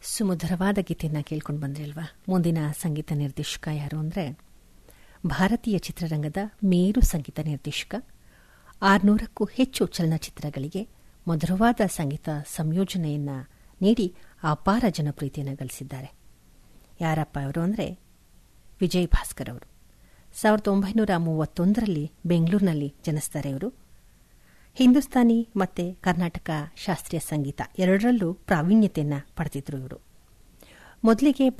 ಸುಮಧುರವಾದ ಗೀತೆಯನ್ನು ಕೇಳ್ಕೊಂಡು ಬಂದ್ರಿ ಅಲ್ವಾ ಮುಂದಿನ ಸಂಗೀತ ನಿರ್ದೇಶಕ ಯಾರು ಅಂದರೆ ಭಾರತೀಯ ಚಿತ್ರರಂಗದ ಮೇರು ಸಂಗೀತ ನಿರ್ದೇಶಕ ಆರುನೂರಕ್ಕೂ ಹೆಚ್ಚು ಚಲನಚಿತ್ರಗಳಿಗೆ ಮಧುರವಾದ ಸಂಗೀತ ಸಂಯೋಜನೆಯನ್ನು ನೀಡಿ ಅಪಾರ ಜನಪ್ರೀತಿಯನ್ನು ಗಳಿಸಿದ್ದಾರೆ ಯಾರಪ್ಪ ಅವರು ಅಂದರೆ ವಿಜಯ್ ಭಾಸ್ಕರ್ ಅವರು ಸಾವಿರದ ಒಂಬೈನೂರ ಮೂವತ್ತೊಂದರಲ್ಲಿ ಬೆಂಗಳೂರಿನಲ್ಲಿ ಜನಿಸ್ತಾರೆ ಇವರು ಹಿಂದೂಸ್ತಾನಿ ಮತ್ತು ಕರ್ನಾಟಕ ಶಾಸ್ತ್ರೀಯ ಸಂಗೀತ ಎರಡರಲ್ಲೂ ಪ್ರಾವೀಣ್ಯತೆಯನ್ನು ಪಡೆದಿದ್ರು ಇವರು ಮೊದಲಿಗೆ